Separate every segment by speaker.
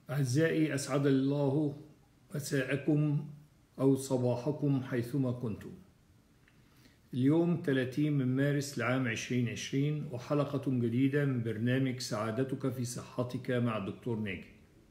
Speaker 1: أعزائي أسعد الله مساءكم أو صباحكم حيثما كنتم اليوم 30 من مارس لعام 2020 وحلقة جديدة من برنامج سعادتك في صحتك مع الدكتور ناجي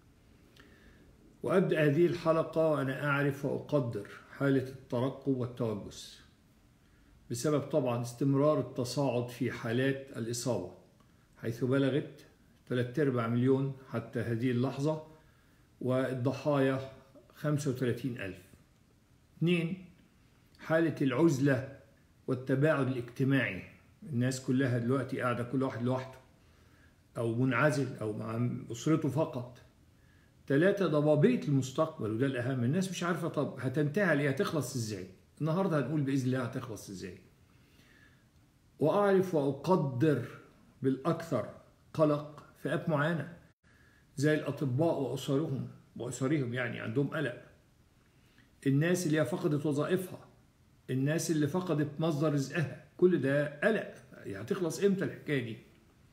Speaker 1: وأبدأ هذه الحلقة وأنا أعرف وأقدر حالة الترقب والتوجس بسبب طبعا استمرار التصاعد في حالات الإصابة حيث بلغت 3 أرباع مليون حتى هذه اللحظة والضحايا 35 ألف اثنين حالة العزلة والتباعد الاجتماعي الناس كلها دلوقتي قاعدة كل واحد لوحده أو منعزل أو مع أسرته فقط ثلاثة ضبابية المستقبل وده الأهم الناس مش عارفة طب هتنتهي ليه هتخلص إزاي النهاردة هنقول بإذن الله هتخلص إزاي وأعرف وأقدر بالأكثر قلق فئات معينة زي الأطباء وأسرهم وأسرهم يعني عندهم قلق الناس اللي هي فقدت وظائفها الناس اللي فقدت مصدر رزقها كل ده قلق يعني هتخلص امتى الحكايه دي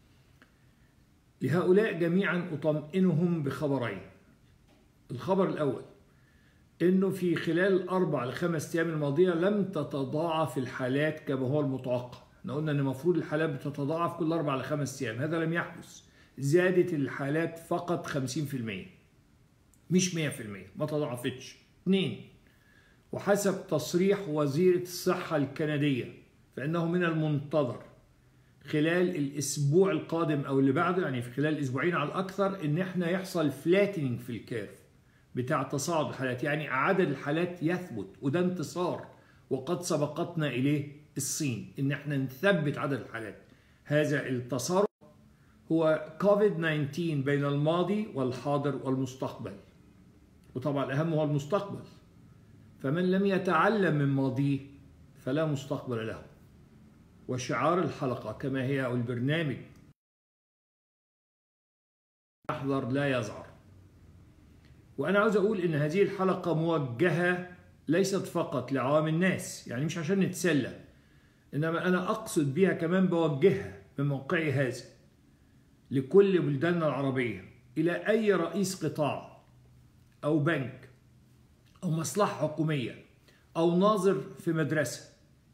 Speaker 1: لهؤلاء جميعا اطمئنهم بخبرين الخبر الاول انه في خلال الاربع لخمس ايام الماضيه لم تتضاعف الحالات كما هو المتوقع احنا قلنا ان المفروض الحالات بتتضاعف كل اربع لخمس ايام هذا لم يحدث زادت الحالات فقط 50% مش 100% ما تضاعفتش اثنين وحسب تصريح وزيرة الصحة الكندية فإنه من المنتظر خلال الأسبوع القادم أو اللي بعده يعني في خلال أسبوعين على الأكثر إن إحنا يحصل فلاتنينج في الكيرف بتاع تصاعد الحالات يعني عدد الحالات يثبت وده انتصار وقد سبقتنا إليه الصين إن إحنا نثبت عدد الحالات هذا التصارع هو كوفيد 19 بين الماضي والحاضر والمستقبل وطبعا الأهم هو المستقبل فمن لم يتعلم من ماضيه فلا مستقبل له وشعار الحلقة كما هي أو البرنامج يحذر لا يزعر وأنا عاوز أقول إن هذه الحلقة موجهة ليست فقط لعوام الناس يعني مش عشان نتسلى إنما أنا أقصد بها كمان بوجهها من موقعي هذا لكل بلداننا العربية إلى أي رئيس قطاع أو بنك أو مصلحة حكومية أو ناظر في مدرسة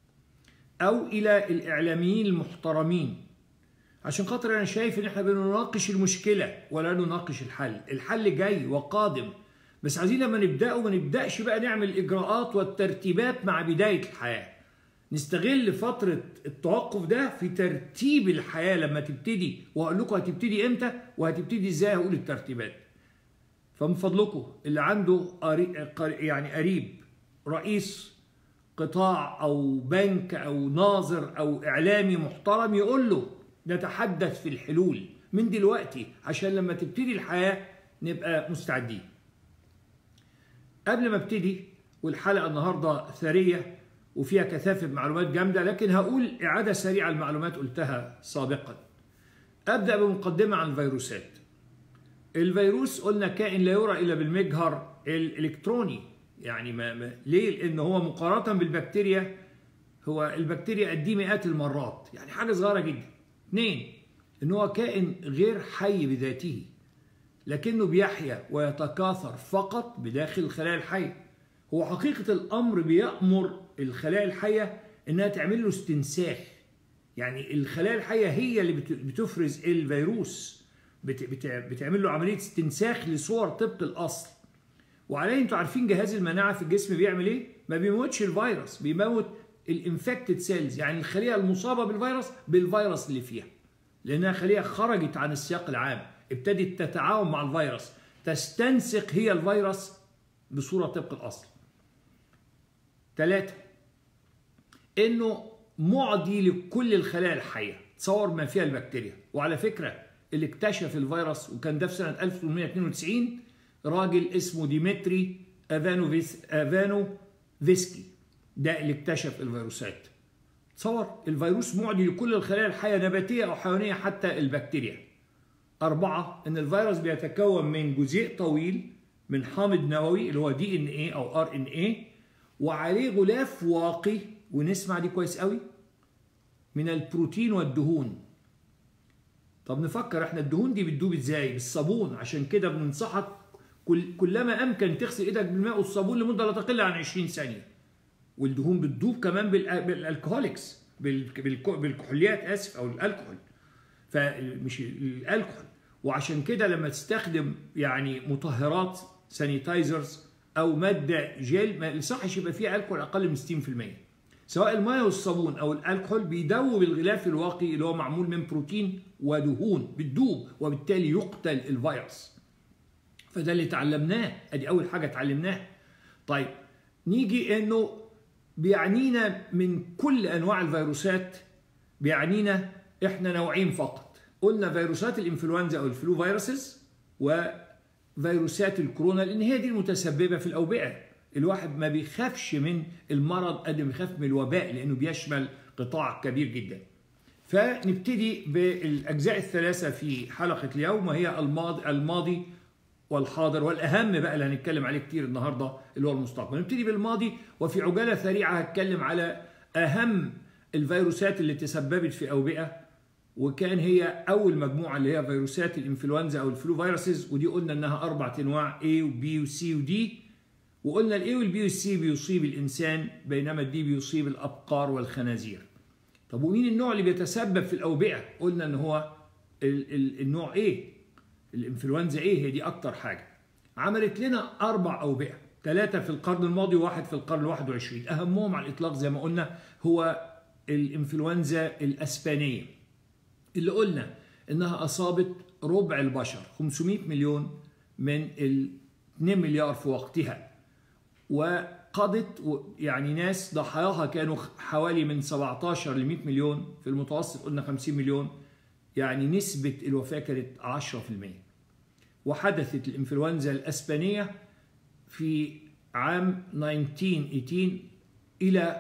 Speaker 1: أو إلى الإعلاميين المحترمين عشان خاطر أنا شايف إن إحنا بنناقش المشكلة ولا نناقش الحل الحل جاي وقادم بس عايزين لما نبدأه ما نبدأش بقى نعمل الإجراءات والترتيبات مع بداية الحياة نستغل فترة التوقف ده في ترتيب الحياة لما تبتدي وأقول لكم هتبتدي إمتى وهتبتدي إزاي هقول الترتيبات فمن فضلكم اللي عنده يعني قريب رئيس قطاع او بنك او ناظر او اعلامي محترم يقول له نتحدث في الحلول من دلوقتي عشان لما تبتدي الحياه نبقى مستعدين. قبل ما ابتدي والحلقه النهارده ثريه وفيها كثافه معلومات جامده لكن هقول اعاده سريعه المعلومات قلتها سابقا. ابدا بمقدمه عن الفيروسات. الفيروس قلنا كائن لا يرى الا بالمجهر الالكتروني يعني ما, ما ليه لان هو مقارنه بالبكتيريا هو البكتيريا قد مئات المرات يعني حاجه صغيره جدا اثنين ان هو كائن غير حي بذاته لكنه بيحيا ويتكاثر فقط بداخل الخلايا الحيه هو حقيقه الامر بيامر الخلايا الحيه انها تعمل له استنساخ يعني الخلايا الحيه هي اللي بتفرز الفيروس بتعمل له عمليه استنساخ لصور طبق الاصل وعليه انتوا عارفين جهاز المناعه في الجسم بيعمل ايه ما بيموتش الفيروس بيموت الانفكتد سيلز يعني الخليه المصابه بالفيروس بالفيروس اللي فيها لانها خليه خرجت عن السياق العام ابتدت تتعاون مع الفيروس تستنسخ هي الفيروس بصوره طبق الاصل ثلاثة انه معدي لكل الخلايا الحيه تصور ما فيها البكتيريا وعلى فكره اللي اكتشف الفيروس وكان ده في سنة 1892 راجل اسمه ديمتري أفانو, أفانو فيسكي ده اللي اكتشف الفيروسات تصور الفيروس معدي لكل الخلايا الحية نباتية أو حيوانية حتى البكتيريا أربعة إن الفيروس بيتكون من جزيء طويل من حامض نووي اللي هو دي ان ايه او ار ان ايه وعليه غلاف واقي ونسمع دي كويس قوي من البروتين والدهون طب نفكر احنا الدهون دي بتدوب ازاي بالصابون عشان كده بننصحك كل كلما امكن تغسل ايدك بالماء والصابون لمده لا تقل عن 20 ثانيه والدهون بتدوب كمان بالالكهوليكس بالكحوليات اسف او الالكحول فمش الالكحول وعشان كده لما تستخدم يعني مطهرات سانيتايزرز او ماده جيل ما يصحش يبقى فيها الكحول اقل من 60% سواء الماء والصابون او الالكحول بيدوب الغلاف الواقي اللي هو معمول من بروتين ودهون بتدوب وبالتالي يقتل الفيروس فده اللي اتعلمناه ادي اول حاجه اتعلمناها طيب نيجي انه بيعنينا من كل انواع الفيروسات بيعنينا احنا نوعين فقط قلنا فيروسات الانفلونزا او الفلو فيروسز وفيروسات الكورونا لان هي دي المتسببه في الاوبئه الواحد ما بيخافش من المرض قد ما بيخاف من الوباء لانه بيشمل قطاع كبير جدا فنبتدي بالاجزاء الثلاثه في حلقه اليوم وهي الماضي الماضي والحاضر والاهم بقى اللي هنتكلم عليه كتير النهارده اللي هو المستقبل نبتدي بالماضي وفي عجاله سريعه هتكلم على اهم الفيروسات اللي تسببت في اوبئه وكان هي اول مجموعه اللي هي فيروسات الانفلونزا او الفلو فيروسز ودي قلنا انها اربع انواع A وبي وسي ودي وقلنا الاي والبي والسي بيصيب الانسان بينما الدي بيصيب الابقار والخنازير طب ومين النوع اللي بيتسبب في الاوبئه قلنا ان هو ال ال النوع ايه الانفلونزا ايه هي دي اكتر حاجه عملت لنا اربع اوبئه ثلاثه في القرن الماضي وواحد في القرن ال21 اهمهم على الاطلاق زي ما قلنا هو الانفلونزا الاسبانيه اللي قلنا انها اصابت ربع البشر 500 مليون من ال 2 مليار في وقتها وقضت يعني ناس ضحاياها كانوا حوالي من 17 ل 100 مليون في المتوسط قلنا 50 مليون يعني نسبة الوفاة كانت 10% وحدثت الإنفلونزا الأسبانية في عام 1918 إلى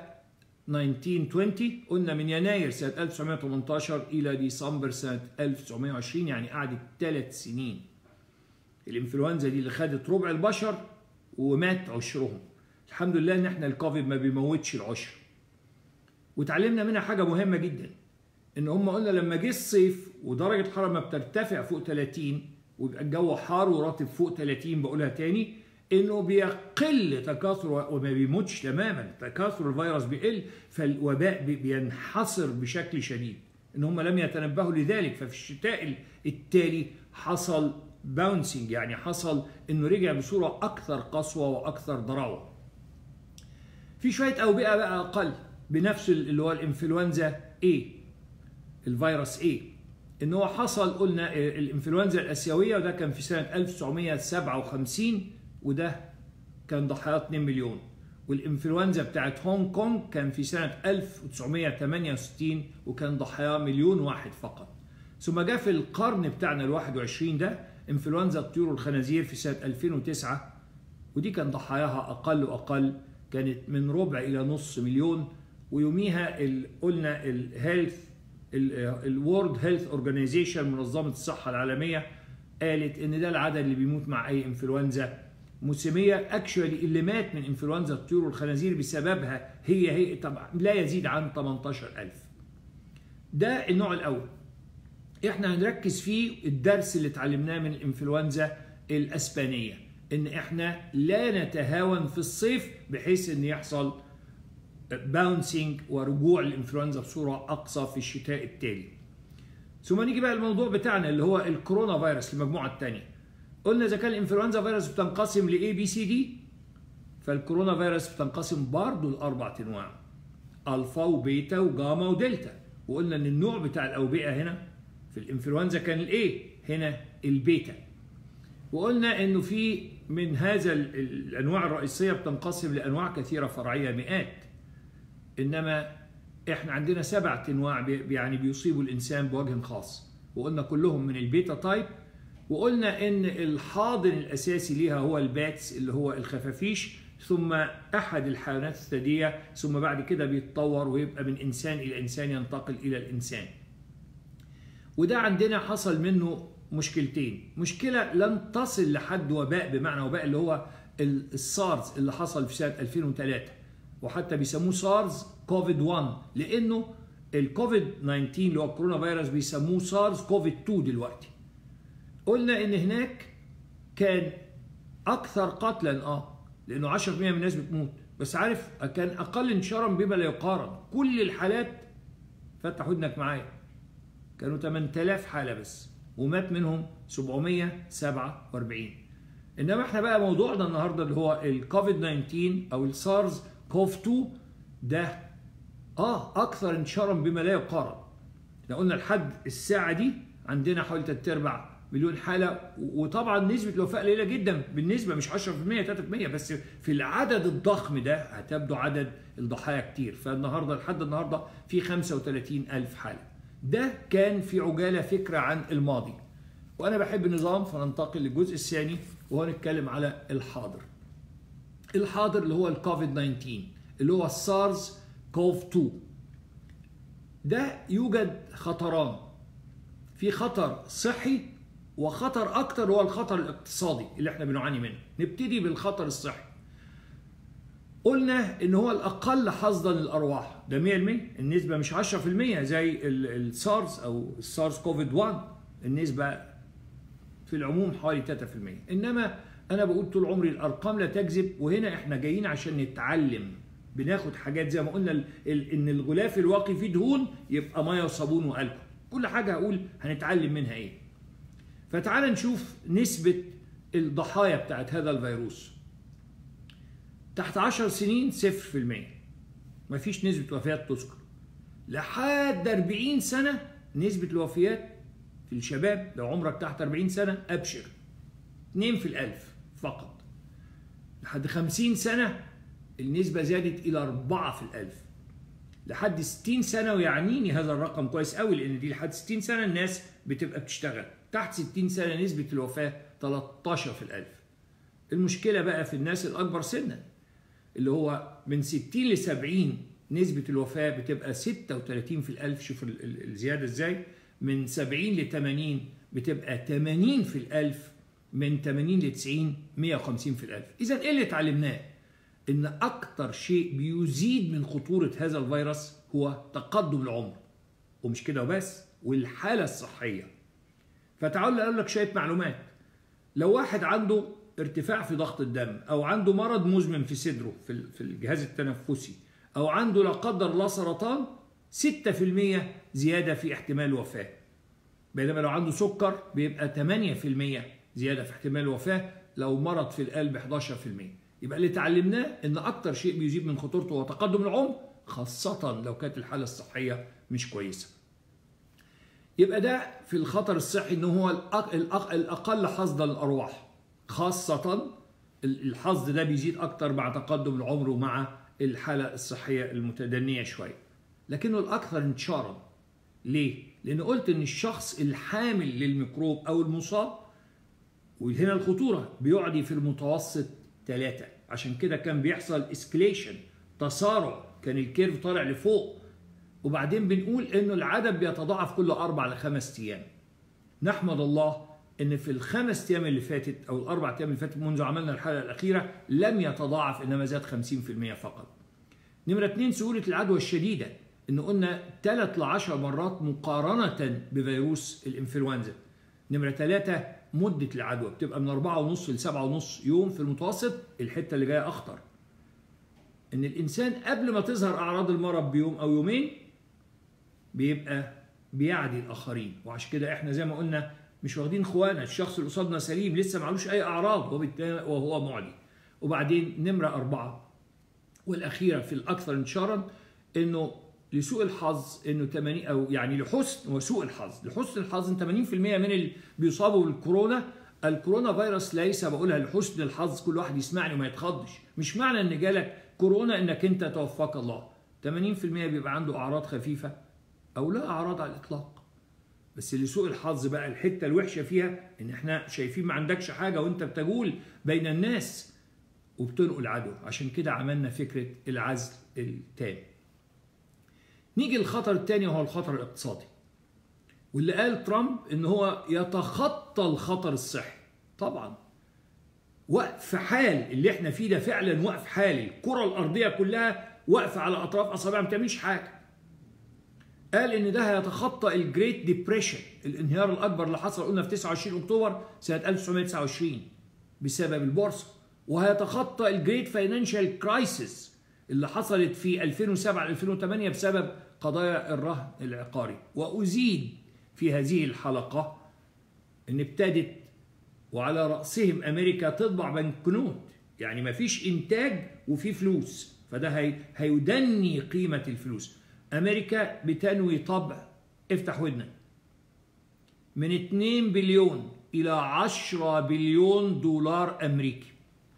Speaker 1: 1920 قلنا من يناير سنة 1918 إلى ديسمبر سنة 1920 يعني قعدت ثلاث سنين الإنفلونزا دي اللي خدت ربع البشر ومات عشرهم الحمد لله ان احنا الكوفيد ما بيموتش العشر وتعلمنا منها حاجه مهمه جدا ان هم قلنا لما جه الصيف ودرجه الحراره ما بترتفع فوق 30 ويبقى الجو حار ورطب فوق 30 بقولها تاني انه بيقل تكاثر وما بيموتش تماما تكاثر الفيروس بيقل فالوباء بينحصر بشكل شديد ان هم لم يتنبهوا لذلك ففي الشتاء التالي حصل باونسنج يعني حصل انه رجع بصوره اكثر قسوه واكثر ضراوه. في شويه اوبئه بقى اقل بنفس اللي هو الانفلونزا A الفيروس A ان هو حصل قلنا الانفلونزا الاسيويه وده كان في سنه 1957 وده كان ضحايا 2 مليون والانفلونزا بتاعت هونج كونج كان في سنه 1968 وكان ضحايا مليون واحد فقط. ثم جاء في القرن بتاعنا ال 21 ده انفلونزا الطيور والخنازير في سنة 2009 ودي كان ضحاياها أقل وأقل كانت من ربع إلى نص مليون ويوميها قلنا الهيلث الورد هيلث اورجانيزيشن منظمة الصحة العالمية قالت إن ده العدد اللي بيموت مع أي انفلونزا موسمية اكشوالي اللي مات من انفلونزا الطيور والخنازير بسببها هي هي طبعا لا يزيد عن 18000 ده النوع الأول احنا هنركز فيه الدرس اللي اتعلمناه من الانفلونزا الاسبانيه ان احنا لا نتهاون في الصيف بحيث ان يحصل باونسينج ورجوع الانفلونزا بصوره اقصى في الشتاء التالي. ثم نيجي بقى الموضوع بتاعنا اللي هو الكورونا فيروس المجموعه الثانيه. قلنا اذا كان الانفلونزا فيروس بتنقسم لاي بي سي دي فالكورونا فيروس بتنقسم برضه لاربع انواع. الفا وبيتا وجاما ودلتا وقلنا ان النوع بتاع الاوبئه هنا في الانفلونزا كان الايه هنا البيتا وقلنا انه في من هذا الانواع الرئيسيه بتنقسم لانواع كثيره فرعيه مئات انما احنا عندنا سبعة انواع يعني بيصيبوا الانسان بوجه خاص وقلنا كلهم من البيتا تايب وقلنا ان الحاضن الاساسي ليها هو الباتس اللي هو الخفافيش ثم احد الحيوانات الثدييه ثم بعد كده بيتطور ويبقى من انسان الى انسان ينتقل الى الانسان وده عندنا حصل منه مشكلتين مشكلة لم تصل لحد وباء بمعنى وباء اللي هو السارز اللي حصل في سنة 2003 وحتى بيسموه سارز كوفيد 1 لأنه الكوفيد 19 اللي هو الكورونا فيروس بيسموه سارس كوفيد 2 دلوقتي قلنا ان هناك كان اكثر قتلا اه لانه 10% من الناس بتموت بس عارف كان اقل انتشارا بما لا يقارن كل الحالات فتح ودنك معايا كانوا 8000 حاله بس ومات منهم 747 انما احنا بقى موضوعنا النهارده اللي هو الكوفيد 19 او السارز كوف 2 ده اه اكثر انتشارا بما لا يقارن احنا قلنا لحد الساعه دي عندنا حوالي 3 ارباع مليون حاله وطبعا نسبه الوفاه قليله جدا بالنسبه مش 10% 3% بس في العدد الضخم ده هتبدو عدد الضحايا كتير فالنهارده لحد النهارده في 35 ألف حاله ده كان في عجاله فكره عن الماضي وانا بحب النظام فننتقل للجزء الثاني وهو نتكلم على الحاضر الحاضر اللي هو الكوفيد 19 اللي هو السارز كوف 2 ده يوجد خطران في خطر صحي وخطر اكتر هو الخطر الاقتصادي اللي احنا بنعاني منه نبتدي بالخطر الصحي قلنا ان هو الاقل حظا للارواح ده 100% النسبه مش 10% زي السارس او السارس كوفيد 1 النسبه في العموم حوالي 3% انما انا بقول طول عمري الارقام لا تكذب وهنا احنا جايين عشان نتعلم بناخد حاجات زي ما قلنا ال ال ان الغلاف الواقي فيه دهون يبقى ميه وصابون والكحول كل حاجه هقول هنتعلم منها ايه فتعال نشوف نسبه الضحايا بتاعت هذا الفيروس تحت 10 سنين 0% مفيش نسبه وفيات تذكر لحد 40 سنه نسبه الوفيات في الشباب لو عمرك تحت 40 سنه ابشر 2 في الألف فقط لحد 50 سنة النسبة زادت إلى 4 في الألف لحد 60 سنة ويعنيني هذا الرقم كويس قوي لأن دي لحد 60 سنة الناس بتبقى بتشتغل تحت 60 سنة نسبة الوفاة 13 في الألف المشكلة بقى في الناس الأكبر سنا اللي هو من 60 ل 70 نسبة الوفاة بتبقى 36 في الألف شوف الزيادة ازاي من 70 ل 80 بتبقى 80 في الألف من 80 ل 90 150 في الألف إذا إيه اللي اتعلمناه؟ إن أكتر شيء بيزيد من خطورة هذا الفيروس هو تقدم العمر ومش كده وبس والحالة الصحية فتعال أقول لك شوية معلومات لو واحد عنده ارتفاع في ضغط الدم أو عنده مرض مزمن في صدره في الجهاز التنفسي أو عنده لا قدر الله سرطان 6% زيادة في احتمال الوفاة بينما لو عنده سكر بيبقى 8% زيادة في احتمال الوفاة لو مرض في القلب 11% يبقى اللي اتعلمناه ان اكتر شيء بيزيد من خطورته هو تقدم العمر خاصة لو كانت الحالة الصحية مش كويسة يبقى ده في الخطر الصحي ان هو الاقل حظا للارواح خاصة الحظ ده بيزيد اكتر مع تقدم العمر ومع الحالة الصحية المتدنية شوية لكنه الاكثر انتشارا ليه؟ لان قلت ان الشخص الحامل للميكروب او المصاب وهنا الخطورة بيعدي في المتوسط ثلاثة عشان كده كان بيحصل اسكليشن تسارع كان الكيرف طالع لفوق وبعدين بنقول انه العدد بيتضاعف كل اربع لخمس ايام نحمد الله ان في الخمس ايام اللي فاتت او الاربع ايام اللي فاتت منذ عملنا الحلقه الاخيره لم يتضاعف انما زاد 50% فقط نمره اثنين سهوله العدوى الشديده ان قلنا 3 ل 10 مرات مقارنه بفيروس الانفلونزا نمره ثلاثه مدة العدوى بتبقى من 4.5 ل 7.5 يوم في المتوسط الحتة اللي جاية أخطر إن الإنسان قبل ما تظهر أعراض المرض بيوم أو يومين بيبقى بيعدي الآخرين وعشان كده إحنا زي ما قلنا مش واخدين خوانا الشخص اللي قصادنا سليم لسه معلوش أي أعراض وهو معدي وبعدين نمرة أربعة والأخيرة في الأكثر انتشارا إنه لسوء الحظ انه 80 او يعني لحسن وسوء الحظ لحسن الحظ ان 80% من اللي بيصابوا بالكورونا الكورونا فيروس ليس بقولها لحسن الحظ كل واحد يسمعني وما يتخضش مش معنى ان جالك كورونا انك انت توفاك الله 80% بيبقى عنده اعراض خفيفه او لا اعراض على الاطلاق بس لسوء الحظ بقى الحته الوحشه فيها ان احنا شايفين ما عندكش حاجه وانت بتجول بين الناس وبتنقل عدو عشان كده عملنا فكره العزل التام نيجي للخطر الثاني وهو الخطر الاقتصادي واللي قال ترامب ان هو يتخطى الخطر الصحي طبعا وقف حال اللي احنا فيه ده فعلا وقف حال الكره الارضيه كلها واقفه على اطراف اصابعها ما بتعملش حاجه قال ان ده هيتخطى الجريت ديبريشن الانهيار الاكبر اللي حصل قلنا في 29 اكتوبر سنه 1929 بسبب البورصه وهيتخطى الجريت فاينانشال كرايسيس اللي حصلت في 2007 2008 بسبب قضايا الرهن العقاري وازيد في هذه الحلقه ان ابتدت وعلى راسهم امريكا تطبع بنكنوت يعني ما فيش انتاج وفي فلوس فده هي هيدني قيمه الفلوس امريكا بتنوي طبع افتح ودنك من 2 بليون الى 10 بليون دولار امريكي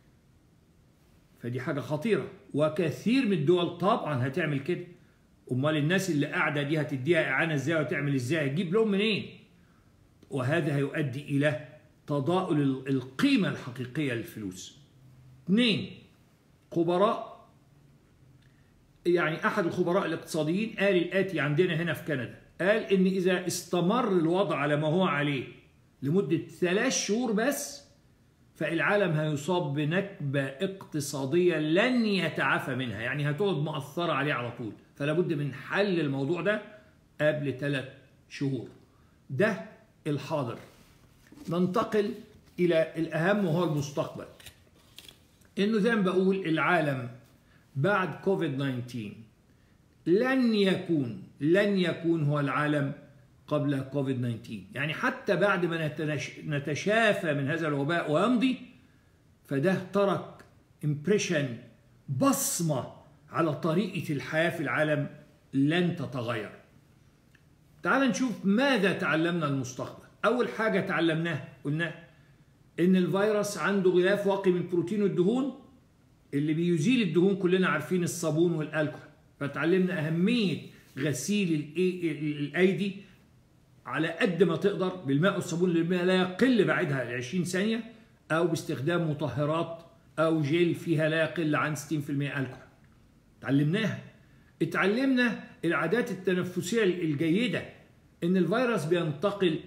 Speaker 1: فدي حاجه خطيره وكثير من الدول طبعا هتعمل كده امال الناس اللي قاعده دي هتديها اعانه ازاي وتعمل ازاي هتجيب لهم منين وهذا هيؤدي الى تضاؤل القيمه الحقيقيه للفلوس اثنين خبراء يعني احد الخبراء الاقتصاديين قال الاتي عندنا هنا في كندا قال ان اذا استمر الوضع على ما هو عليه لمده ثلاث شهور بس فالعالم هيصاب بنكبه اقتصاديه لن يتعافى منها يعني هتقعد مؤثره عليه على طول فلا بد من حل الموضوع ده قبل ثلاث شهور ده الحاضر ننتقل الى الاهم وهو المستقبل انه زي ما بقول العالم بعد كوفيد 19 لن يكون لن يكون هو العالم قبل كوفيد 19 يعني حتى بعد ما نتشافى من هذا الوباء ويمضي فده ترك امبريشن بصمة على طريقة الحياة في العالم لن تتغير تعال نشوف ماذا تعلمنا المستقبل أول حاجة تعلمناها قلنا إن الفيروس عنده غلاف واقي من البروتين والدهون اللي بيزيل الدهون كلنا عارفين الصابون والألكحول فتعلمنا أهمية غسيل الأيدي على قد ما تقدر بالماء والصابون اللي لا يقل بعدها ل 20 ثانية أو باستخدام مطهرات أو جيل فيها لا يقل عن 60% ألكحول تعلمناها اتعلمنا العادات التنفسية الجيدة إن الفيروس بينتقل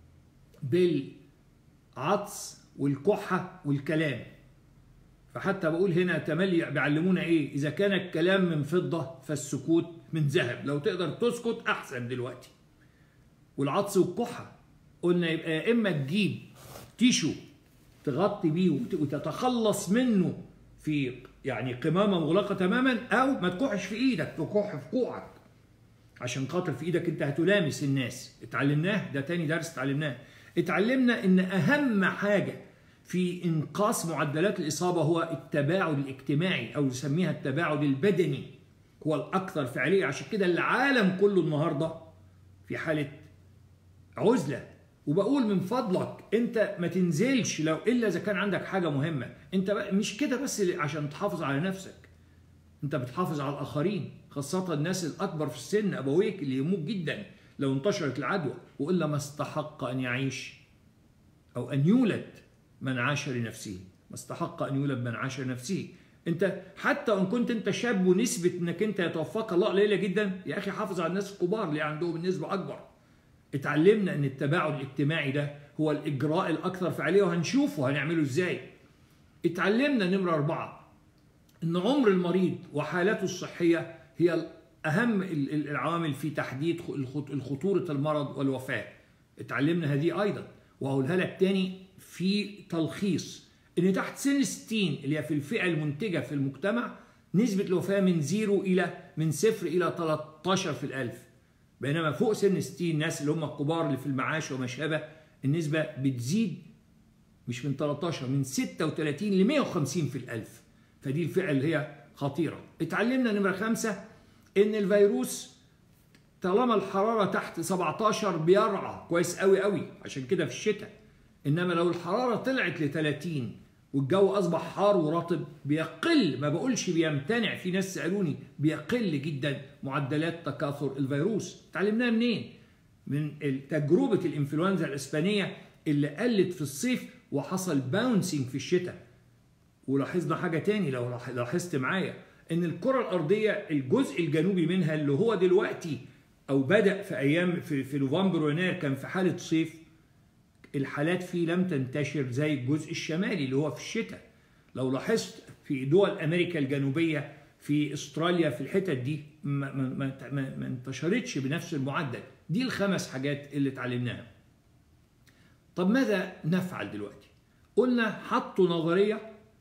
Speaker 1: بالعطس والكحة والكلام فحتى بقول هنا تملي بيعلمونا ايه اذا كان الكلام من فضة فالسكوت من ذهب لو تقدر تسكت احسن دلوقتي والعطس والكحة قلنا يبقى يا اما تجيب تيشو تغطي بيه وتتخلص منه في يعني قمامة مغلقة تماما او ما تكحش في ايدك تكح في كوعك عشان خاطر في ايدك انت هتلامس الناس اتعلمناه ده تاني درس اتعلمناه اتعلمنا ان اهم حاجه في انقاص معدلات الاصابه هو التباعد الاجتماعي او نسميها التباعد البدني هو الاكثر فعاليه عشان كده العالم كله النهارده في حاله عزله وبقول من فضلك انت ما تنزلش لو الا اذا كان عندك حاجه مهمه انت مش كده بس عشان تحافظ على نفسك انت بتحافظ على الاخرين خاصه الناس الاكبر في السن ابويك اللي يهموك جدا لو انتشرت العدوى والا ما استحق ان يعيش او ان يولد من عاش لنفسه ما استحق ان يولد من عاش لنفسه انت حتى ان كنت انت شاب ونسبه انك انت يتوفاك الله قليله جدا يا اخي حافظ على الناس الكبار اللي عندهم النسبه اكبر اتعلمنا ان التباعد الاجتماعي ده هو الاجراء الاكثر فعاليه وهنشوفه هنعمله ازاي اتعلمنا نمره اربعه ان عمر المريض وحالته الصحيه هي اهم العوامل في تحديد خطوره المرض والوفاه اتعلمنا هذه ايضا وهقولها لك تاني في تلخيص ان تحت سن 60 اللي هي في الفئه المنتجه في المجتمع نسبه الوفاه من زيرو الى من صفر الى 13 في الالف بينما فوق سن 60 الناس اللي هم الكبار اللي في المعاش وما شابه النسبه بتزيد مش من 13 من 36 ل 150 في الالف فدي الفئه اللي هي خطيره اتعلمنا نمره خمسة ان الفيروس طالما الحراره تحت 17 بيرعى كويس قوي قوي عشان كده في الشتاء انما لو الحراره طلعت ل 30 والجو اصبح حار ورطب بيقل ما بقولش بيمتنع في ناس سالوني بيقل جدا معدلات تكاثر الفيروس اتعلمناها منين من تجربه الانفلونزا الاسبانيه اللي قلت في الصيف وحصل باونسنج في الشتاء ولاحظنا حاجه تاني لو لاحظت معايا ان الكره الارضيه الجزء الجنوبي منها اللي هو دلوقتي او بدا في ايام في, في نوفمبر ويناير كان في حاله صيف الحالات فيه لم تنتشر زي الجزء الشمالي اللي هو في الشتاء لو لاحظت في دول امريكا الجنوبيه في استراليا في الحتت دي ما, ما, ما, ما, ما انتشرتش بنفس المعدل دي الخمس حاجات اللي اتعلمناها طب ماذا نفعل دلوقتي قلنا حطوا نظرية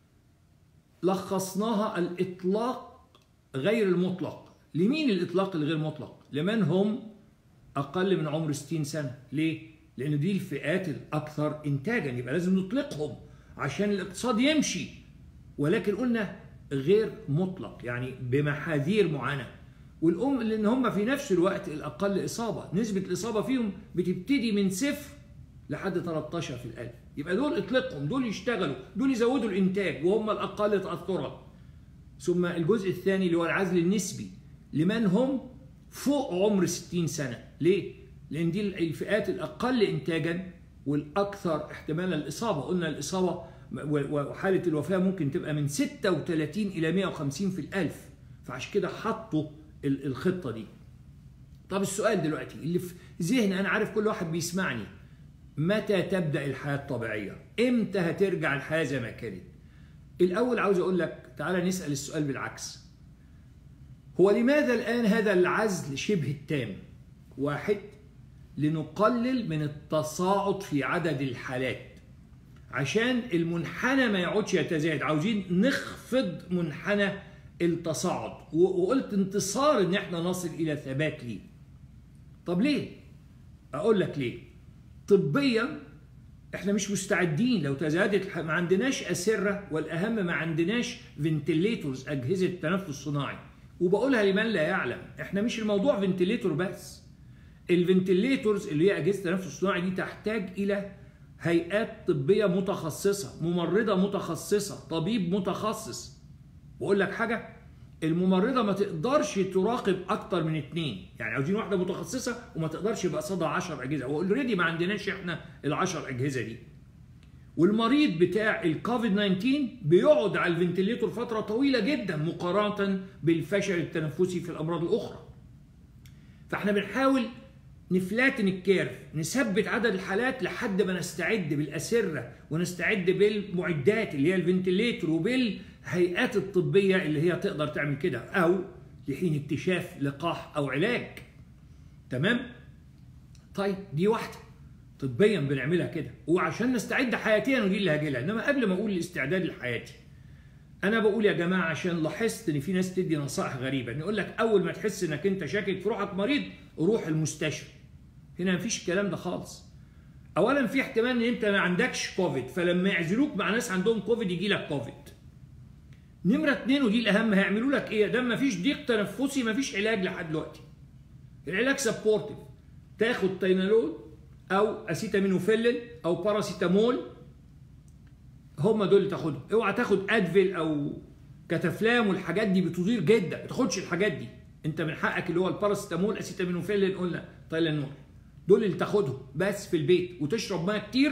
Speaker 1: لخصناها الإطلاق غير المطلق لمين الإطلاق الغير مطلق لمن هم أقل من عمر 60 سنة ليه؟ لأن دي الفئات الأكثر إنتاجا يبقى لازم نطلقهم عشان الاقتصاد يمشي ولكن قلنا غير مطلق يعني بمحاذير معينة والأم لأن هم في نفس الوقت الأقل إصابة نسبة الإصابة فيهم بتبتدي من صفر لحد 13 في الألف يبقى دول اطلقهم دول يشتغلوا دول يزودوا الإنتاج وهم الأقل تأثرا ثم الجزء الثاني اللي هو العزل النسبي لمن هم فوق عمر 60 سنة ليه؟ لأن دي الفئات الأقل إنتاجا والأكثر احتمالا الإصابة قلنا الإصابة وحالة الوفاة ممكن تبقى من 36 إلى 150 في الألف فعشان كده حطوا الخطة دي طب السؤال دلوقتي اللي في ذهني أنا عارف كل واحد بيسمعني متى تبدأ الحياة الطبيعية امتى هترجع الحياة زي ما كانت الأول عاوز أقول لك تعالى نسأل السؤال بالعكس هو لماذا الآن هذا العزل شبه التام واحد لنقلل من التصاعد في عدد الحالات عشان المنحنى ما يقعدش يتزايد عاوزين نخفض منحنى التصاعد وقلت انتصار ان احنا نصل الى ثبات ليه طب ليه اقول لك ليه طبيا احنا مش مستعدين لو تزايدت ما عندناش اسره والاهم ما عندناش فنتليتورز اجهزه تنفس صناعي وبقولها لمن لا يعلم احنا مش الموضوع فنتليتور بس الفنتليتورز اللي هي اجهزه التنفس الصناعي دي تحتاج الى هيئات طبيه متخصصه ممرضه متخصصه طبيب متخصص واقول لك حاجه الممرضه ما تقدرش تراقب اكتر من اتنين يعني عاوزين واحده متخصصه وما تقدرش يبقى قصادها 10 اجهزه واوريدي ما عندناش احنا ال10 اجهزه دي والمريض بتاع الكوفيد 19 بيقعد على الفنتليتور فتره طويله جدا مقارنه بالفشل التنفسي في الامراض الاخرى فاحنا بنحاول نفلاتن الكيرف نثبت عدد الحالات لحد ما نستعد بالاسره ونستعد بالمعدات اللي هي الفنتليتور وبالهيئات الطبيه اللي هي تقدر تعمل كده او لحين اكتشاف لقاح او علاج تمام طيب دي واحده طبيا بنعملها كده وعشان نستعد حياتيا ودي اللي هاجي لها انما قبل ما اقول الاستعداد لحياتي انا بقول يا جماعه عشان لاحظت ان في ناس تدي نصائح غريبه نقول لك اول ما تحس انك انت شاكك في روحك مريض روح المستشفى هنا مفيش الكلام ده خالص اولا في احتمال ان انت ما عندكش كوفيد فلما يعزلوك مع ناس عندهم كوفيد يجي لك كوفيد نمرة اتنين ودي الأهم هيعملوا لك إيه؟ ده مفيش ضيق تنفسي مفيش علاج لحد دلوقتي. العلاج سبورتيف تاخد تاينالول أو أسيتامينوفيلين أو باراسيتامول هم دول اللي تاخدهم، اوعى تاخد أدفيل أو كتافلام والحاجات دي بتضير جدا، ما تاخدش الحاجات دي. أنت من حقك اللي هو الباراسيتامول أسيتامينوفيلين قلنا تايلانول. دول اللي تاخدهم بس في البيت وتشرب ميه كتير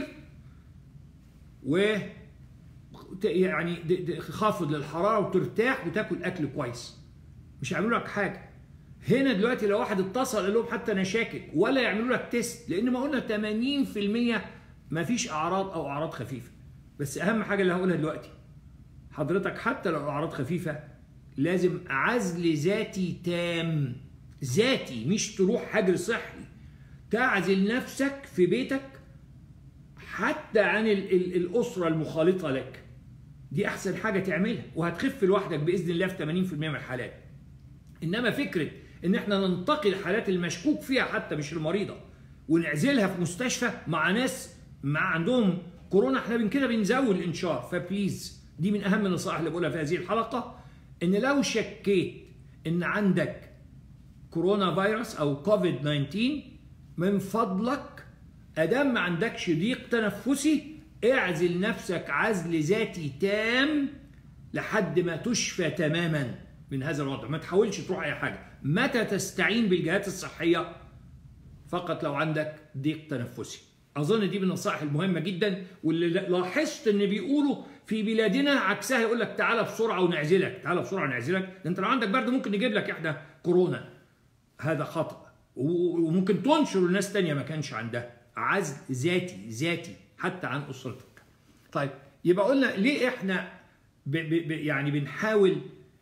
Speaker 1: و يعني خافض للحراره وترتاح وتاكل اكل كويس مش هيعملوا لك حاجه هنا دلوقتي لو واحد اتصل قال لهم حتى انا شاكك ولا يعملوا لك تيست لان ما قلنا 80% ما فيش اعراض او اعراض خفيفه بس اهم حاجه اللي هقولها دلوقتي حضرتك حتى لو اعراض خفيفه لازم عزل ذاتي تام ذاتي مش تروح حجر صحي تعزل نفسك في بيتك حتى عن ال ال الاسره المخالطه لك دي احسن حاجه تعملها وهتخف لوحدك باذن الله في 80% من الحالات انما فكره ان احنا ننتقي الحالات المشكوك فيها حتى مش المريضه ونعزلها في مستشفى مع ناس مع عندهم كورونا احنا من كده بنزود الانشار فبليز دي من اهم النصائح اللي بقولها في هذه الحلقه ان لو شكيت ان عندك كورونا فيروس او كوفيد 19 من فضلك ادام ما عندكش ضيق تنفسي اعزل نفسك عزل ذاتي تام لحد ما تشفى تماما من هذا الوضع ما تحاولش تروح اي حاجه متى تستعين بالجهات الصحيه فقط لو عندك ضيق تنفسي اظن دي من النصائح المهمه جدا واللي لاحظت ان بيقولوا في بلادنا عكسها يقول لك تعالى بسرعه ونعزلك تعالى بسرعه ونعزلك ده انت لو عندك برد ممكن نجيب لك احنا كورونا هذا خطا وممكن تنشر لناس تانية ما كانش عندها عزل ذاتي ذاتي حتى عن اسرتك طيب يبقى قلنا ليه احنا ب ب ب يعني بنحاول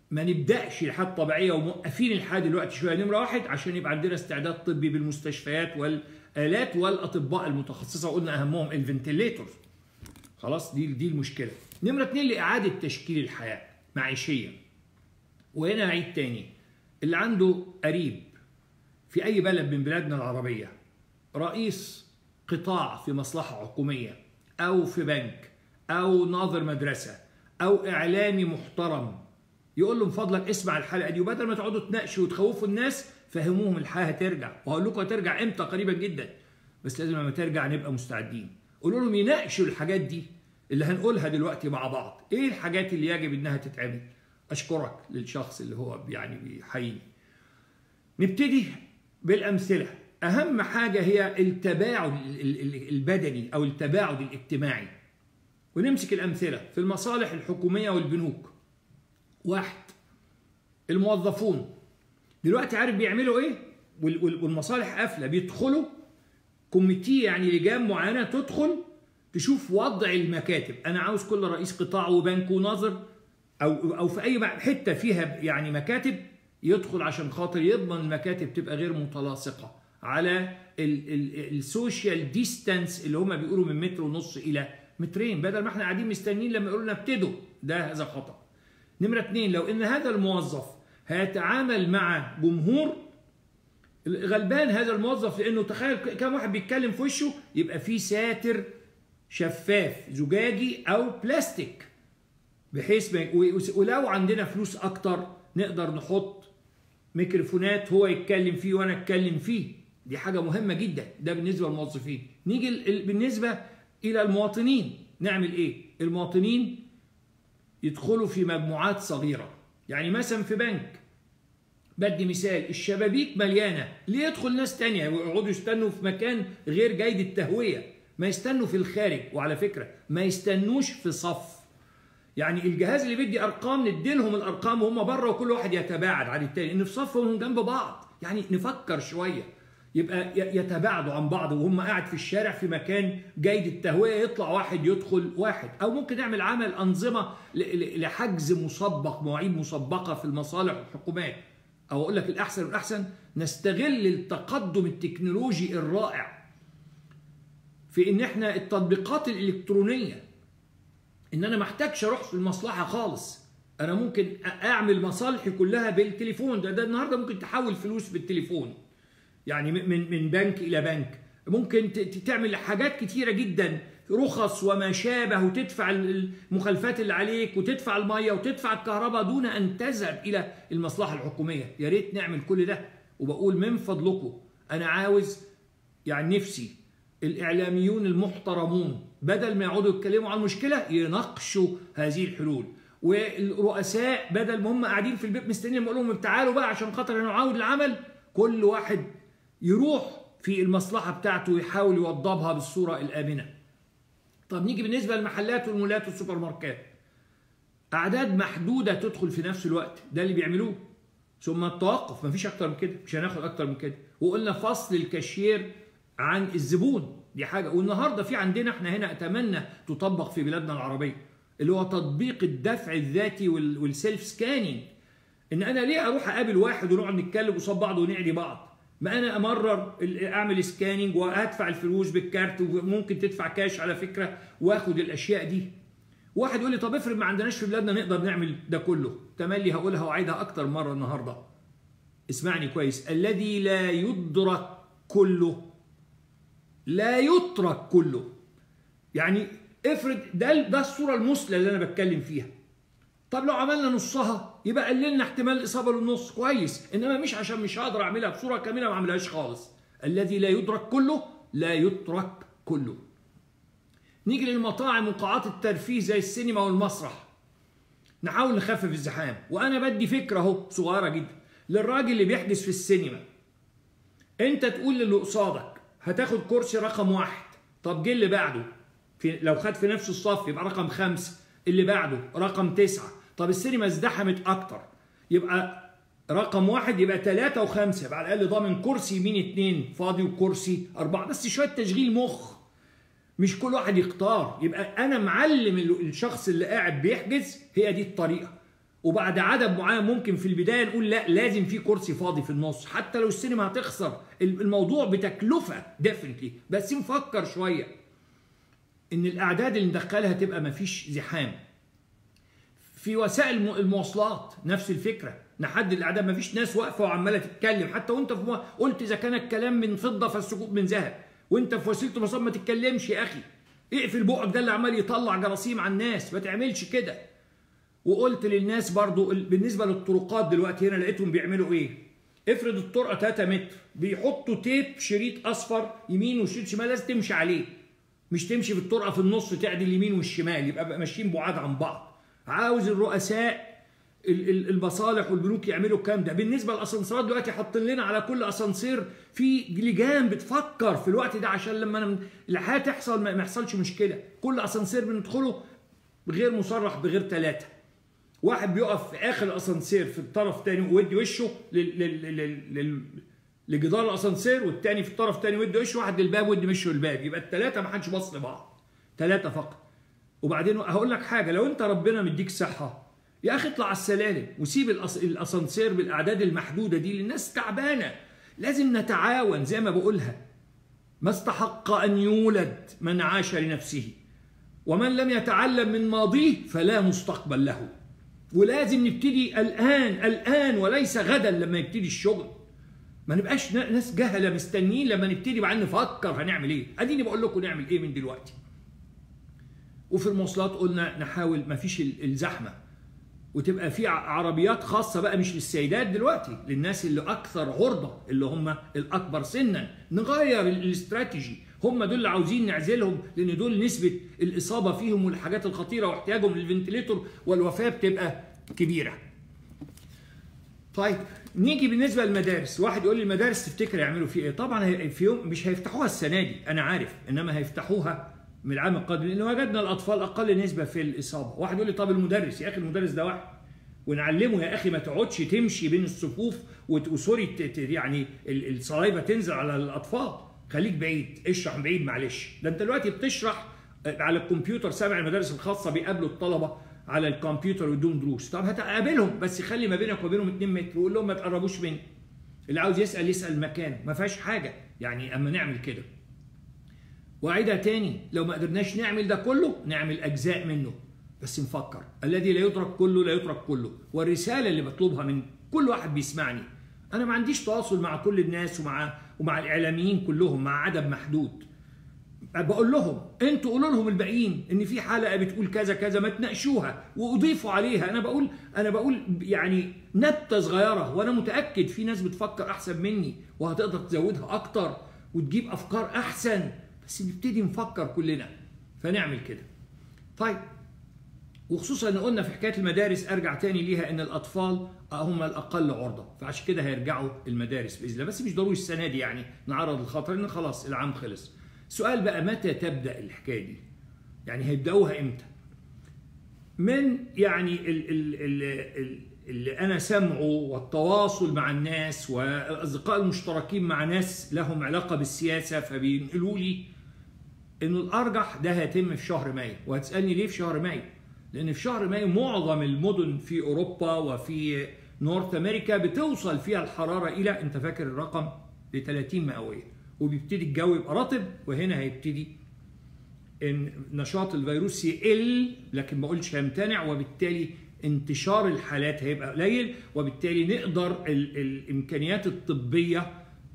Speaker 1: ما نبداش الحياه الطبيعيه وموقفين الحياه دلوقتي شويه نمره واحد عشان يبقى عندنا استعداد طبي بالمستشفيات والالات والاطباء المتخصصه قلنا اهمهم الفنتليتور خلاص دي دي المشكله نمره اثنين لاعاده تشكيل الحياه معيشيا وهنا اعيد تاني اللي عنده قريب في اي بلد من بلادنا العربيه رئيس قطاع في مصلحه حكوميه او في بنك او ناظر مدرسه او اعلامي محترم يقول له من فضلك اسمع الحلقه دي وبدل ما تقعدوا تناقشوا وتخوفوا الناس فهموهم الحياه هترجع وهقول لكم هترجع امتى قريبا جدا بس لازم لما ترجع نبقى مستعدين قولوا لهم يناقشوا الحاجات دي اللي هنقولها دلوقتي مع بعض ايه الحاجات اللي يجب انها تتعمل اشكرك للشخص اللي هو يعني بيحييني نبتدي بالامثله اهم حاجه هي التباعد البدني او التباعد الاجتماعي ونمسك الامثله في المصالح الحكوميه والبنوك واحد الموظفون دلوقتي عارف بيعملوا ايه والمصالح قافله بيدخلوا كوميتي يعني لجان معينه تدخل تشوف وضع المكاتب انا عاوز كل رئيس قطاع وبنك وناظر او او في اي حته فيها يعني مكاتب يدخل عشان خاطر يضمن المكاتب تبقى غير متلاصقه على السوشيال ديستانس اللي هم بيقولوا من متر ونص الى مترين بدل ما احنا قاعدين مستنيين لما يقولوا لنا ابتدوا ده هذا خطا نمره اثنين لو ان هذا الموظف هيتعامل مع جمهور غلبان هذا الموظف لانه تخيل كم واحد بيتكلم في وشه يبقى في ساتر شفاف زجاجي او بلاستيك بحيث ما ولو عندنا فلوس اكتر نقدر نحط ميكروفونات هو يتكلم فيه وانا اتكلم فيه دي حاجة مهمة جدا ده بالنسبة للموظفين نيجي بالنسبة إلى المواطنين نعمل إيه المواطنين يدخلوا في مجموعات صغيرة يعني مثلا في بنك بدي مثال الشبابيك مليانة ليه يدخل ناس تانية ويقعدوا يستنوا في مكان غير جيد التهوية ما يستنوا في الخارج وعلى فكرة ما يستنوش في صف يعني الجهاز اللي بيدي ارقام نديلهم الارقام وهم بره وكل واحد يتباعد عن التاني ان في صفهم جنب بعض يعني نفكر شويه يبقى يتباعدوا عن بعض وهم قاعد في الشارع في مكان جيد التهويه يطلع واحد يدخل واحد او ممكن نعمل عمل انظمه لحجز مسبق مواعيد مسبقه في المصالح والحكومات او اقول لك الاحسن والاحسن نستغل التقدم التكنولوجي الرائع في ان احنا التطبيقات الالكترونيه ان انا ما احتاجش اروح في المصلحه خالص انا ممكن اعمل مصالحي كلها بالتليفون ده ده النهارده ممكن تحول فلوس بالتليفون يعني من من بنك الى بنك ممكن تعمل حاجات كتيره جدا رخص وما شابه وتدفع المخالفات اللي عليك وتدفع الميه وتدفع الكهرباء دون ان تذهب الى المصلحه الحكوميه يا ريت نعمل كل ده وبقول من فضلكم انا عاوز يعني نفسي الاعلاميون المحترمون بدل ما يقعدوا يتكلموا عن المشكله يناقشوا هذه الحلول والرؤساء بدل ما هم قاعدين في البيت مستنيين اقول لهم تعالوا بقى عشان خاطر نعاود العمل كل واحد يروح في المصلحة بتاعته ويحاول يوضبها بالصورة الآمنة طب نيجي بالنسبة للمحلات والمولات والسوبر ماركات أعداد محدودة تدخل في نفس الوقت ده اللي بيعملوه ثم التوقف مفيش أكتر من كده مش هناخد أكتر من كده وقلنا فصل الكاشير عن الزبون دي حاجة والنهاردة في عندنا احنا هنا أتمنى تطبق في بلادنا العربية اللي هو تطبيق الدفع الذاتي والسيلف سكاننج ان انا ليه اروح اقابل واحد ونقعد نتكلم قصاد بعض ونعدي بعض ما انا امرر اعمل سكاننج وادفع الفلوس بالكارت وممكن تدفع كاش على فكره واخد الاشياء دي واحد يقول لي طب افرض ما عندناش في بلادنا نقدر نعمل ده كله تملي هقولها واعيدها اكتر مره النهارده اسمعني كويس الذي لا يدرك كله لا يترك كله يعني افرض ده ده الصوره المثلى اللي انا بتكلم فيها طب لو عملنا نصها يبقى قللنا احتمال الاصابه للنص كويس انما مش عشان مش هقدر اعملها بصوره كامله ما اعملهاش خالص الذي لا يدرك كله لا يترك كله نيجي للمطاعم وقاعات الترفيه زي السينما والمسرح نحاول نخفف الزحام وانا بدي فكره اهو صغيره جدا للراجل اللي بيحجز في السينما انت تقول للي قصادك هتاخد كرسي رقم واحد طب جه اللي بعده في لو خد في نفس الصف يبقى رقم خمسه اللي بعده رقم تسعه طب السينما ازدحمت اكتر يبقى رقم واحد يبقى ثلاثة وخمسة يبقى على الأقل ضامن كرسي يمين اتنين فاضي وكرسي أربعة بس شوية تشغيل مخ مش كل واحد يختار يبقى أنا معلم الشخص اللي قاعد بيحجز هي دي الطريقة وبعد عدد معين ممكن في البدايه نقول لا لازم في كرسي فاضي في النص حتى لو السينما هتخسر الموضوع بتكلفه ديفنتلي بس نفكر شويه ان الاعداد اللي ندخلها تبقى مفيش زحام في وسائل المواصلات نفس الفكره نحدد الاعداد مفيش ناس واقفه وعماله تتكلم حتى وانت في مو... قلت اذا كان الكلام من فضه فالسكوت من ذهب وانت في وسيله المواصلات ما تتكلمش يا اخي اقفل بقك ده اللي عمال يطلع جراثيم على الناس ما تعملش كده وقلت للناس برضو بالنسبه للطرقات دلوقتي هنا لقيتهم بيعملوا ايه افرض الطرقه 3 متر بيحطوا تيب شريط اصفر يمين وشريط شمال لازم تمشي عليه مش تمشي في الطرقه في النص تعدي اليمين والشمال يبقى ماشيين بعاد عن بعض عاوز الرؤساء المصالح والبنوك يعملوا الكلام ده بالنسبه للاسانسيرات دلوقتي حاطين لنا على كل اسانسير في لجان بتفكر في الوقت ده عشان لما أنا الحياه تحصل ما يحصلش مشكله كل اسانسير بندخله غير مصرح بغير ثلاثه واحد بيقف في اخر الاسانسير في الطرف الثاني ويدي وشه لجدار الاسانسير والثاني في الطرف الثاني ويدي وشه واحد للباب ويدي وشه للباب يبقى الثلاثه ما حدش باص لبعض ثلاثه فقط وبعدين هقول لك حاجه لو انت ربنا مديك صحه يا اخي اطلع على السلالم وسيب الاسانسير بالاعداد المحدوده دي للناس تعبانه لازم نتعاون زي ما بقولها ما استحق ان يولد من عاش لنفسه ومن لم يتعلم من ماضيه فلا مستقبل له ولازم نبتدي الان الان وليس غدا لما يبتدي الشغل ما نبقاش ناس جهله مستنيين لما نبتدي بعدين نفكر هنعمل ايه اديني بقول لكم نعمل ايه من دلوقتي وفي المواصلات قلنا نحاول ما فيش الزحمه وتبقى في عربيات خاصة بقى مش للسيدات دلوقتي للناس اللي أكثر عرضة اللي هم الأكبر سنا نغير الاستراتيجي هم دول اللي عاوزين نعزلهم لأن دول نسبة الإصابة فيهم والحاجات الخطيرة واحتياجهم للفنتليتور والوفاة بتبقى كبيرة طيب نيجي بالنسبة للمدارس واحد يقول لي المدارس تفتكر يعملوا فيه ايه طبعا في يوم مش هيفتحوها السنة دي أنا عارف إنما هيفتحوها من العام القادم لان وجدنا الاطفال اقل نسبه في الاصابه واحد يقول لي طب المدرس يا اخي المدرس ده واحد ونعلمه يا اخي ما تقعدش تمشي بين الصفوف وسوري يعني الصلايبه تنزل على الاطفال خليك بعيد اشرح من بعيد معلش ده انت دلوقتي بتشرح على الكمبيوتر سامع المدارس الخاصه بيقابلوا الطلبه على الكمبيوتر ويدوم دروس طب هتقابلهم بس خلي ما بينك وبينهم 2 متر وقول لهم ما تقربوش مني اللي عاوز يسال يسال مكان ما فيهاش حاجه يعني اما نعمل كده واعيدها تاني لو ما قدرناش نعمل ده كله نعمل اجزاء منه بس نفكر الذي لا يترك كله لا يترك كله والرساله اللي بطلبها من كل واحد بيسمعني انا ما عنديش تواصل مع كل الناس ومع ومع الاعلاميين كلهم مع عدد محدود بقول لهم انتوا قولوا لهم الباقيين ان في حلقه بتقول كذا كذا ما تناقشوها واضيفوا عليها انا بقول انا بقول يعني نبته صغيره وانا متاكد في ناس بتفكر احسن مني وهتقدر تزودها اكتر وتجيب افكار احسن بس نبتدي نفكر كلنا فنعمل كده طيب وخصوصا ان قلنا في حكايه المدارس ارجع تاني ليها ان الاطفال هم الاقل عرضه فعشان كده هيرجعوا المدارس باذن الله بس مش ضروري السنه دي يعني نعرض الخطر ان خلاص العام خلص سؤال بقى متى تبدا الحكايه دي يعني هيبداوها امتى من يعني ال ال ال ال اللي انا سمعه والتواصل مع الناس والاصدقاء المشتركين مع ناس لهم علاقه بالسياسه فبينقلوا لي انه الارجح ده هيتم في شهر مايو وهتسالني ليه في شهر مايو لان في شهر مايو معظم المدن في اوروبا وفي نورث امريكا بتوصل فيها الحراره الى انت فاكر الرقم ل 30 مئويه وبيبتدي الجو يبقى رطب وهنا هيبتدي ان نشاط الفيروس يقل لكن ما اقولش هيمتنع وبالتالي انتشار الحالات هيبقى قليل وبالتالي نقدر ال الامكانيات الطبيه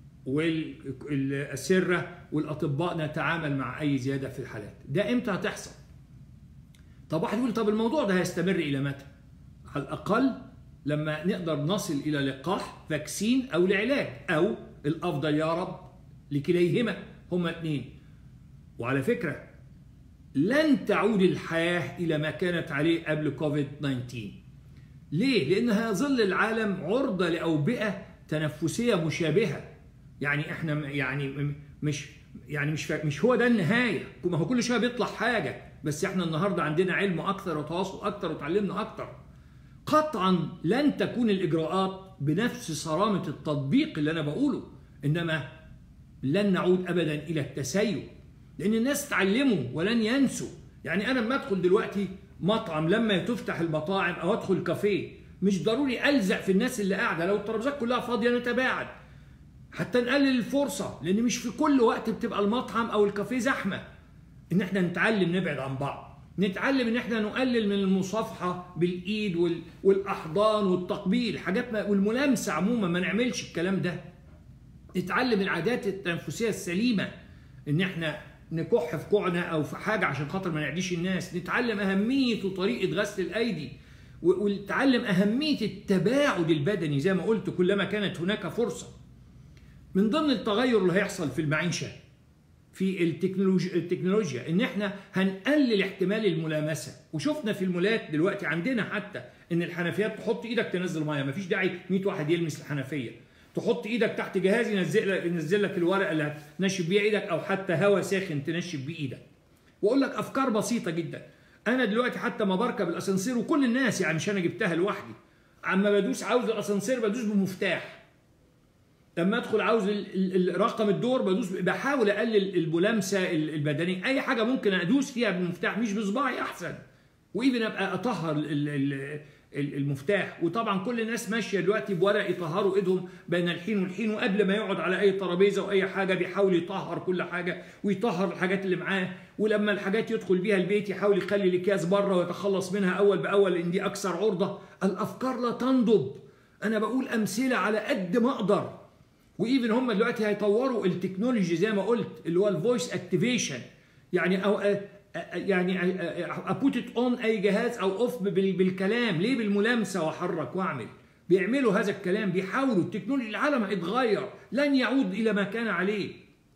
Speaker 1: والأسرة والأطباء نتعامل مع أي زيادة في الحالات ده إمتى هتحصل؟ طب واحد يقول طب الموضوع ده هيستمر إلى متى؟ على الأقل لما نقدر نصل إلى لقاح فاكسين أو لعلاج أو الأفضل يا رب لكليهما هما اثنين وعلى فكرة لن تعود الحياة إلى ما كانت عليه قبل كوفيد 19 ليه؟ لأن هيظل العالم عرضة لأوبئة تنفسية مشابهة يعني احنا يعني مش يعني مش مش هو ده النهايه ما هو كل شويه بيطلع حاجه بس احنا النهارده عندنا علم اكثر وتواصل اكثر وتعلمنا اكثر قطعا لن تكون الاجراءات بنفس صرامه التطبيق اللي انا بقوله انما لن نعود ابدا الى التسيب لان الناس تعلموا ولن ينسوا يعني انا لما ادخل دلوقتي مطعم لما تفتح المطاعم او ادخل كافيه مش ضروري الزق في الناس اللي قاعده لو الترابيزات كلها فاضيه نتباعد حتى نقلل الفرصه لان مش في كل وقت بتبقى المطعم او الكافيه زحمه ان احنا نتعلم نبعد عن بعض نتعلم ان احنا نقلل من المصافحه بالايد وال... والاحضان والتقبيل حاجات ما... والملامسه عموما ما نعملش الكلام ده نتعلم العادات التنفسيه السليمه ان احنا نكح في كوعنا او في حاجه عشان خاطر ما نعديش الناس نتعلم اهميه وطريقه غسل الايدي ونتعلم اهميه التباعد البدني زي ما قلت كلما كانت هناك فرصه من ضمن التغير اللي هيحصل في المعيشه في التكنولوجيا التكنولوجيا ان احنا هنقلل احتمال الملامسه وشفنا في المولات دلوقتي عندنا حتى ان الحنفيات تحط ايدك تنزل ميه مفيش داعي 100 واحد يلمس الحنفيه تحط ايدك تحت جهاز ينزل لك ينزل لك الورقه اللي هتنشف بيها ايدك او حتى هواء ساخن تنشف بيه ايدك واقول لك افكار بسيطه جدا انا دلوقتي حتى ما بركب الاسانسير وكل الناس يعني مش انا جبتها لوحدي اما بدوس عاوز الاسانسير بدوس بمفتاح لما ادخل عاوز رقم الدور بدوس بحاول اقلل الملامسه البدنيه اي حاجه ممكن ادوس فيها بالمفتاح مش بصباعي احسن وايفن ابقى اطهر المفتاح وطبعا كل الناس ماشيه دلوقتي بورق يطهروا ايدهم بين الحين والحين وقبل ما يقعد على اي ترابيزه واي حاجه بيحاول يطهر كل حاجه ويطهر الحاجات اللي معاه ولما الحاجات يدخل بيها البيت يحاول يخلي الاكياس بره ويتخلص منها اول باول لان دي اكثر عرضه الافكار لا تنضب انا بقول امثله على قد ما اقدر وايفن هم دلوقتي هيطوروا التكنولوجي زي ما قلت اللي هو الفويس اكتيفيشن يعني او يعني ابوت ات اون اي جهاز او اوف بالكلام ليه بالملامسه واحرك واعمل بيعملوا هذا الكلام بيحاولوا التكنولوجيا العالم هيتغير لن يعود الى ما كان عليه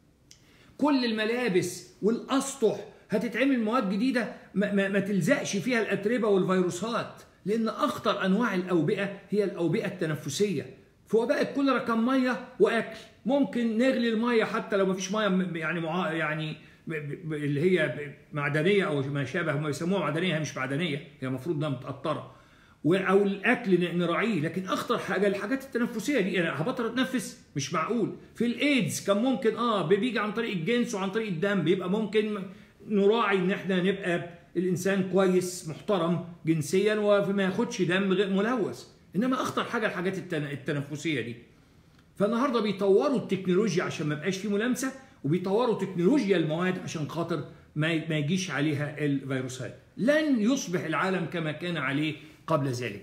Speaker 1: كل الملابس والاسطح هتتعمل مواد جديده ما, ما, ما تلزقش فيها الاتربه والفيروسات لان اخطر انواع الاوبئه هي الاوبئه التنفسيه فهو بقى كل رقم ميه واكل ممكن نغلي الميه حتى لو ما فيش ميه يعني مع يعني اللي هي معدنيه او ما شابه هم بيسموها معدنيه هي مش معدنيه هي المفروض انها متقطره او الاكل نراعيه لكن اخطر حاجه الحاجات التنفسيه دي انا هبطل اتنفس مش معقول في الايدز كان ممكن اه بيجي عن طريق الجنس وعن طريق الدم بيبقى ممكن نراعي ان احنا نبقى الانسان كويس محترم جنسيا وما ياخدش دم غير ملوث انما اخطر حاجه الحاجات التنفسيه دي فالنهارده بيطوروا التكنولوجيا عشان ما يبقاش في ملامسه وبيطوروا تكنولوجيا المواد عشان خاطر ما ما يجيش عليها الفيروسات لن يصبح العالم كما كان عليه قبل ذلك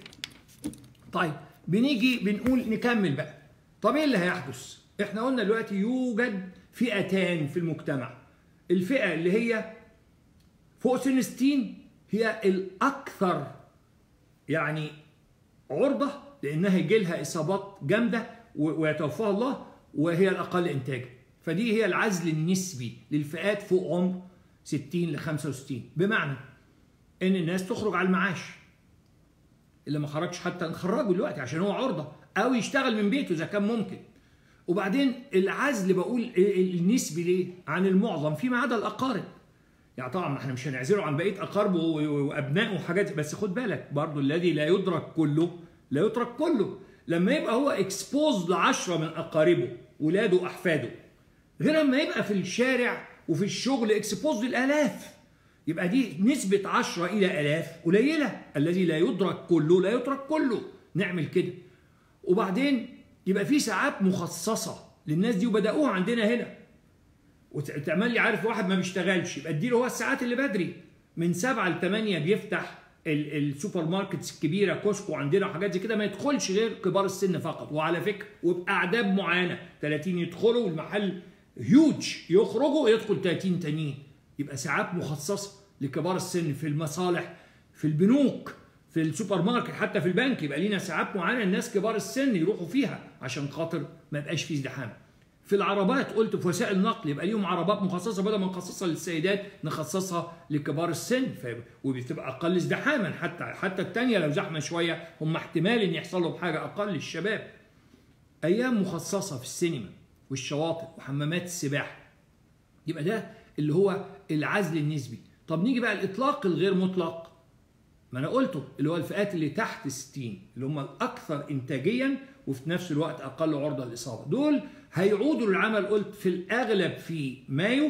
Speaker 1: طيب بنيجي بنقول نكمل بقى طب ايه اللي هيحدث احنا قلنا دلوقتي يوجد فئتان في المجتمع الفئه اللي هي فوق سن 60 هي الاكثر يعني عرضه لانها يجي لها اصابات جامده ويتوفاها الله وهي الاقل انتاجا فدي هي العزل النسبي للفئات فوق عمر 60 ل 65 بمعنى ان الناس تخرج على المعاش اللي ما خرجش حتى نخرجه دلوقتي عشان هو عرضه او يشتغل من بيته اذا كان ممكن وبعدين العزل بقول النسبي ليه عن المعظم فيما عدا الاقارب يعني طبعا احنا مش هنعزله عن بقيه اقاربه وابنائه وحاجات بس خد بالك برضه الذي لا يدرك كله لا يترك كله لما يبقى هو اكسبوز لعشرة من اقاربه ولاده واحفاده غير لما يبقى في الشارع وفي الشغل اكسبوز للالاف يبقى دي نسبة 10 إلى آلاف قليلة الذي لا يدرك كله لا يترك كله نعمل كده وبعدين يبقى في ساعات مخصصة للناس دي وبدأوها عندنا هنا وتعمل لي عارف واحد ما بيشتغلش يبقى اديله هو الساعات اللي بدري من 7 ل 8 بيفتح السوبر ماركتس الكبيره كوسكو عندنا وحاجات زي كده ما يدخلش غير كبار السن فقط وعلى فكره وباعداد معينه 30 يدخلوا والمحل هيوج يخرجوا يدخل 30 تانيين يبقى ساعات مخصصه لكبار السن في المصالح في البنوك في السوبر ماركت حتى في البنك يبقى لينا ساعات معينه الناس كبار السن يروحوا فيها عشان خاطر ما يبقاش فيه ازدحام في العربات قلت في وسائل النقل يبقى ليهم عربات مخصصه بدل ما نخصصها للسيدات نخصصها لكبار السن وبتبقى اقل ازدحاما حتى حتى الثانيه لو زحمه شويه هم احتمال ان يحصل لهم حاجه اقل للشباب ايام مخصصه في السينما والشواطئ وحمامات السباحه يبقى ده اللي هو العزل النسبي طب نيجي بقى الاطلاق الغير مطلق ما انا قلته اللي هو الفئات اللي تحت 60 اللي هم الاكثر انتاجيا وفي نفس الوقت اقل عرضه للاصابه دول هيعودوا للعمل قلت في الاغلب في مايو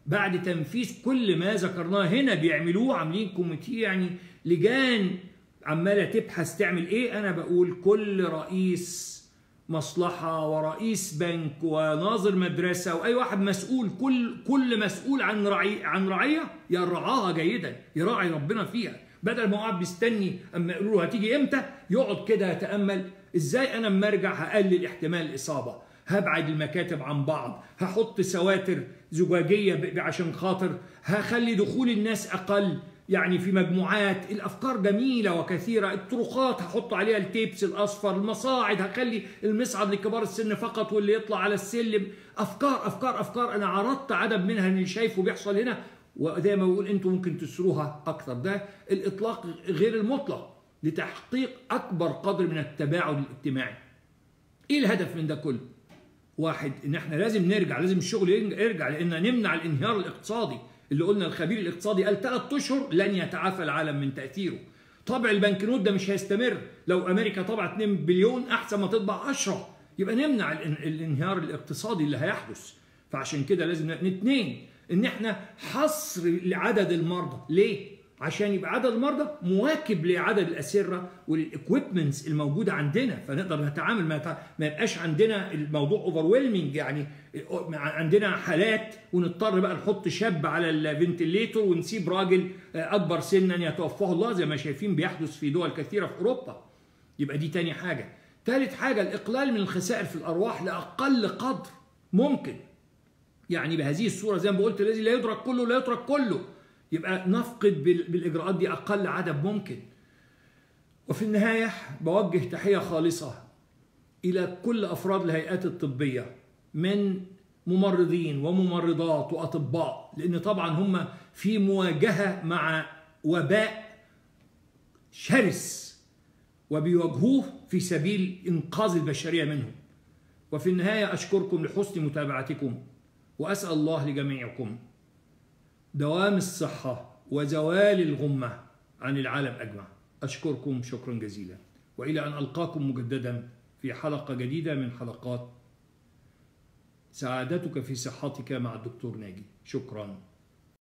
Speaker 1: بعد تنفيذ كل ما ذكرناه هنا بيعملوه عاملين كوميتي يعني لجان عماله تبحث تعمل ايه انا بقول كل رئيس مصلحه ورئيس بنك وناظر مدرسه واي واحد مسؤول كل كل مسؤول عن رعي عن رعيه يرعاها جيدا يراعي ربنا فيها بدل ما هو قاعد بيستني اما يقولوا له هتيجي امتى يقعد كده يتامل ازاي انا اما ارجع هقلل احتمال الاصابه هبعد المكاتب عن بعض هحط سواتر زجاجيه عشان خاطر هخلي دخول الناس اقل يعني في مجموعات الافكار جميله وكثيره الطرقات هحط عليها التيبس الاصفر المصاعد هخلي المصعد لكبار السن فقط واللي يطلع على السلم افكار افكار افكار انا عرضت عدد منها اللي شايفه بيحصل هنا وزي ما بقول انتم ممكن تسروها اكثر ده الاطلاق غير المطلق لتحقيق اكبر قدر من التباعد الاجتماعي ايه الهدف من ده كله واحد ان احنا لازم نرجع لازم الشغل يرجع لان نمنع الانهيار الاقتصادي اللي قلنا الخبير الاقتصادي قال ثلاث اشهر لن يتعافى العالم من تاثيره طبع البنكنوت ده مش هيستمر لو امريكا طبعت 2 بليون احسن ما تطبع 10 يبقى نمنع الانهيار الاقتصادي اللي هيحدث فعشان كده لازم اثنين ان احنا حصر لعدد المرضى ليه عشان يبقى عدد المرضى مواكب لعدد الاسره والاكويبمنتس الموجوده عندنا فنقدر نتعامل ما, ما يبقاش عندنا الموضوع اوفر يعني عندنا حالات ونضطر بقى نحط شاب على الفنتليتور ونسيب راجل اكبر سنا يتوفاه الله زي ما شايفين بيحدث في دول كثيره في اوروبا يبقى دي تاني حاجه ثالث حاجه الاقلال من الخسائر في الارواح لاقل قدر ممكن يعني بهذه الصوره زي ما قلت الذي لا يدرك كله لا يترك كله يبقى نفقد بالاجراءات دي اقل عدد ممكن وفي النهايه بوجه تحيه خالصه الى كل افراد الهيئات الطبيه من ممرضين وممرضات واطباء لان طبعا هم في مواجهه مع وباء شرس وبيواجهوه في سبيل انقاذ البشريه منه وفي النهايه اشكركم لحسن متابعتكم واسال الله لجميعكم دوام الصحة وزوال الغمة عن العالم أجمع أشكركم شكرا جزيلا وإلى أن ألقاكم مجددا في حلقة جديدة من حلقات سعادتك في صحتك مع الدكتور ناجي شكرا